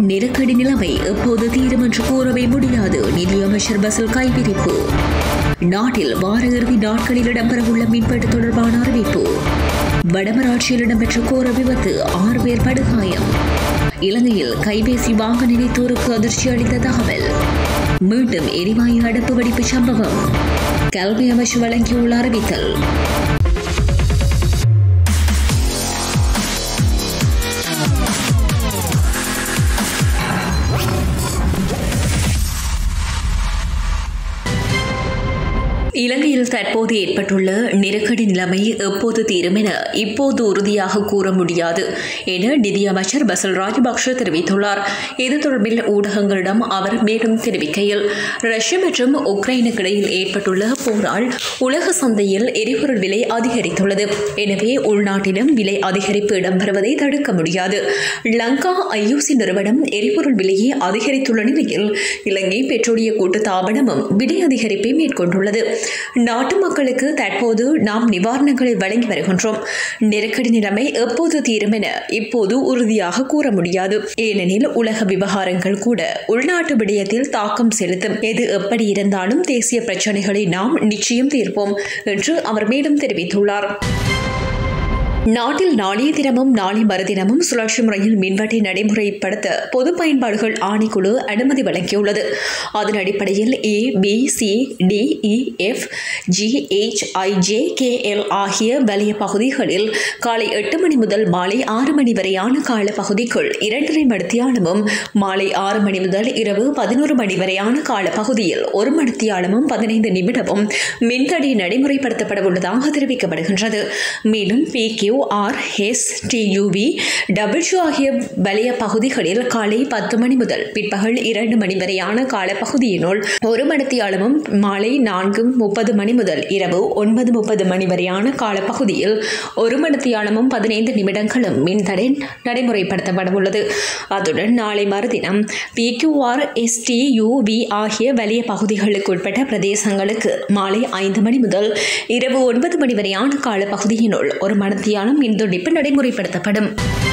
நெருக்கடி நிலைமை எப்போது தீரும் என்று கூறவே முடியாது நிதியமைச்சர் பசில் கைவிரிப்பு நாட்டில் வார இறுதி நாட்களில் இடம்பெறவுள்ள மின்வெட்டு தொடர்பான அறிவிப்பு வடமராட்சியில் இடம்பெற்ற கோர விபத்து ஆறு பேர் படுகாயம் இலங்கையில் கைபேசி வாங்க நினைத்தோருக்கு அதிர்ச்சி அளித்த தகவல் மீண்டும் எரிவாயு அடுப்பு வெடிப்பு சம்பவம் கல்வி அமைச்சு வழங்கியுள்ள அறிவித்தல் இலங்கையில் தற்போது ஏற்பட்டுள்ள நெருக்கடி நிலைமை எப்போது தீரும் என இப்போது உறுதியாக கூற முடியாது என நிதியமைச்சர் பசல் ராஜபக்ஷ தெரிவித்துள்ளார் இது தொடர்பில் ஊடகங்களிடம் அவர் மேலும் தெரிவிக்கையில் ரஷ்யா மற்றும் உக்ரைனுக்கு இடையில் ஏற்பட்டுள்ள போரால் உலக சந்தையில் எரிபொருள் விலை அதிகரித்துள்ளது எனவே உள்நாட்டிலும் விலை அதிகரிப்பு இடம்பெறுவதை தடுக்க முடியாது லங்கா ஐயூசி நிறுவனம் எரிபொருள் விலையை அதிகரித்துள்ள நிலையில் இலங்கை பெட்ரோலிய கூட்டு தாபனமும் விலை அதிகரிப்பை மேற்கொண்டுள்ளது நாட்டு மக்களுக்கு தற்போது நாம் நிவாரணங்களை வழங்கி வருகின்றோம் நெருக்கடி நிலைமை எப்போது தீரும் என இப்போது உறுதியாக கூற முடியாது ஏனெனில் உலக விவகாரங்கள் கூட உள்நாட்டு விடயத்தில் தாக்கம் செலுத்தும் எது எப்படி இருந்தாலும் தேசிய பிரச்சனைகளை நாம் நிச்சயம் தீர்ப்போம் என்று அவர் மேலும் தெரிவித்துள்ளார் நாட்டில் நாளைய தினமும் நாளை மறுதினமும் சுழற்சி முறையில் மின்வெட்டை நடைமுறைப்படுத்த பொது பயன்பாடுகள் ஆணைக்குழு அனுமதி வழங்கியுள்ளது அதன் அடிப்படையில் A B C D E F G H I J K L ஆகிய வலிய பகுதிகளில் காலை எட்டு மணி முதல் மாலை ஆறு மணி வரையான கால பகுதிக்குள் இரண்டரை மணித்தியாலமும் மாலை ஆறு மணி முதல் இரவு பதினோரு மணி வரையான கால பகுதியில் ஒரு மணித்தியாலமும் பதினைந்து நிமிடமும் மின்தடை நடைமுறைப்படுத்தப்பட உள்ளதாக தெரிவிக்கப்படுகின்றது மேலும் P Q R S T U V W ஆகிய வலய பகுதிகளில் காலை பத்து மணி முதல் பிற்பகல் இரண்டு மணி வரையான காலப்பகுதியினுள் ஒரு மணித்தியாலமும் மாலை நான்கு முப்பது மணி முதல் இரவு ஒன்பது முப்பது மணி வரையான காலப்பகுதியில் ஒரு மணித்தியாலமும் பதினைந்து நிமிடங்களும் மின்தடை நடைமுறைப்படுத்தப்பட உள்ளது அத்துடன் நாளை மறுதினம் பி கியூஆர் எஸ்டியூவி ஆகிய வலிய பகுதிகளுக்கு உட்பட்ட பிரதேசங்களுக்கு மாலை ஐந்து மணி முதல் இரவு ஒன்பது மணி வரையான காலப்பகுதியினுள் ஒரு மணித்தியாலம் மின் துண்டிப்பு நடைமுறைப்படுத்தப்படும்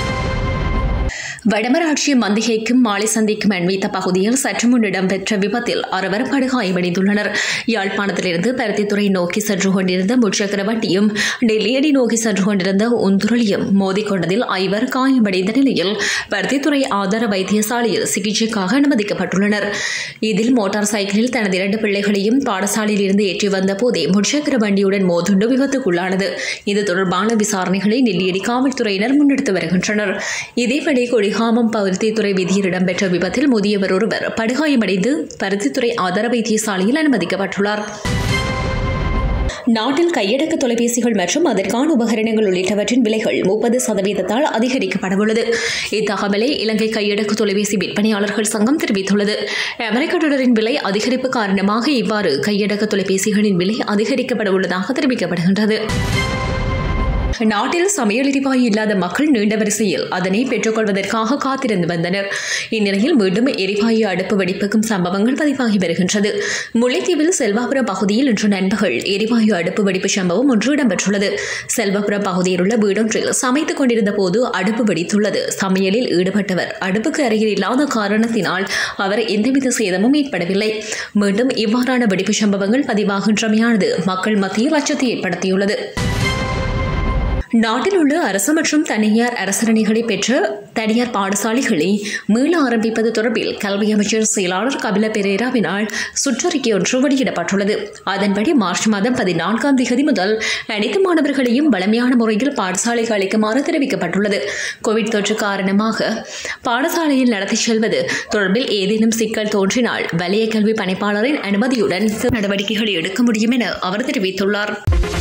வடமராட்சி மந்திகைக்கும் மாலை சந்திக்கும் அண்மித்த பகுதியில் சற்று முன் இடம்பெற்ற விபத்தில் அறுவர் படுகாயமடைந்துள்ளனர் யாழ்ப்பாணத்திலிருந்து பருத்தித்துறை நோக்கி சென்று கொண்டிருந்த முச்சக்கர வண்டியும் நெல்லியடி நோக்கி சென்று கொண்டிருந்த உந்துருளியும் மோதிக்கொண்டதில் ஐவர் காயமடைந்த நிலையில் பருத்தித்துறை ஆதார வைத்தியசாலையில் சிகிச்சைக்காக அனுமதிக்கப்பட்டுள்ளனர் இதில் மோட்டார் சைக்கிளில் தனது இரண்டு பிள்ளைகளையும் பாடசாலையில் இருந்து ஏற்றி வந்த போதே முச்சக்கர வண்டியுடன் மோதுண்டு விபத்துக்குள்ளானது இது தொடர்பான விசாரணைகளை நெல்லியடி காவல்துறையினர் முன்னெடுத்து வருகின்றனர் இதேவேளை கொடிகாமம் பருத்தித்துறை வீதியில் இடம்பெற்ற விபத்தில் முதியவர் ஒருவர் படுகாயமடைந்து பருத்தித்துறை ஆதார வைத்தியசாலையில் அனுமதிக்கப்பட்டுள்ளார் நாட்டில் கையடக்க தொலைபேசிகள் மற்றும் அதற்கான உபகரணங்கள் உள்ளிட்டவற்றின் விலைகள் முப்பது சதவீதத்தால் அதிகரிக்கப்படவுள்ளது இத்தகவலை இலங்கை கையடக்க தொலைபேசி விற்பனையாளர்கள் சங்கம் தெரிவித்துள்ளது அமெரிக்க டாலரின் விலை அதிகரிப்பு காரணமாக இவ்வாறு கையடக்க தொலைபேசிகளின் விலை அதிகரிக்கப்பட உள்ளதாக தெரிவிக்கப்படுகின்றது நாட்டில் சமையல் எரிவாயு இல்லாத மக்கள் நீண்ட வரிசையில் அதனை பெற்றுக்கொள்வதற்காக காத்திருந்து வந்தனர் இந்நிலையில் மீண்டும் எரிவாயு அடுப்பு வெடிப்புக்கும் சம்பவங்கள் பதிவாகி வருகின்றது முல்லைத்தீவில் செல்வாபுரம் பகுதியில் இன்று நண்பகல் எரிவாயு அடுப்பு வெடிப்பு சம்பவம் ஒன்று இடம்பெற்றுள்ளது செல்வாபுரம் பகுதியில் உள்ள வீடொன்றில் சமைத்துக் கொண்டிருந்த போது அடுப்பு வெடித்துள்ளது சமையலில் ஈடுபட்டவர் அடுப்புக்கு அருகில் இல்லாத காரணத்தினால் அவர் எந்தவித சேதமும் ஏற்படவில்லை மீண்டும் இவ்வாறான வெடிப்பு சம்பவங்கள் பதிவாகின்றமையானது மக்கள் மத்தியில் அச்சத்தை ஏற்படுத்தியுள்ளது நாட்டில் உள்ள அரசு மற்றும் தனியார் அரசரணிகளை பெற்ற தனியார் பாடசாலைகளை மீள ஆரம்பிப்பது தொடர்பில் கல்வி அமைச்சர் செயலாளர் கபில பெரேராவினால் சுற்றறிக்கை ஒன்று வெளியிடப்பட்டுள்ளது அதன்படி மார்ச் மாதம் பதினான்காம் தேதி முதல் அனைத்து மாணவர்களையும் வளமையான முறையில் பாடசாலைக்கு அளிக்குமாறு தெரிவிக்கப்பட்டுள்ளது கோவிட் தொற்று காரணமாக பாடசாலையில் நடத்தி செல்வது தொடர்பில் ஏதேனும் சிக்கல் தோன்றினால் வலய கல்வி பணிப்பாளரின் அனுமதியுடன் நடவடிக்கைகளை எடுக்க முடியும் என அவர் தெரிவித்துள்ளார்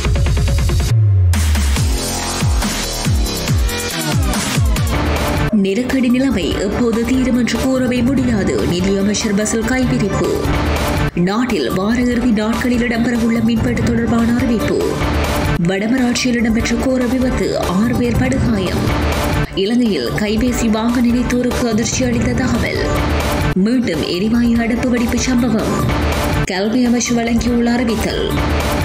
நெருக்கடி நிலைமை எப்போது தீரும் என்று கூறவே முடியாது நிதியமைச்சர் பசில் கைவிரிப்பு நாட்டில் வார இறுதி நாட்களில் இடம்பெறவுள்ள மின்வெட்டு தொடர்பான அறிவிப்பு வடமராட்சியில் இடம்பெற்ற கோர விபத்து ஆறு பேர் படுகாயம் இலங்கையில் கைபேசி வாங்க நினைத்தோருக்கு அதிர்ச்சி அளித்த தகவல் மீண்டும் எரிவாயு அடுப்பு வெடிப்பு சம்பவம் கல்வி அமைச்சு வழங்கியுள்ள அறிவித்தல்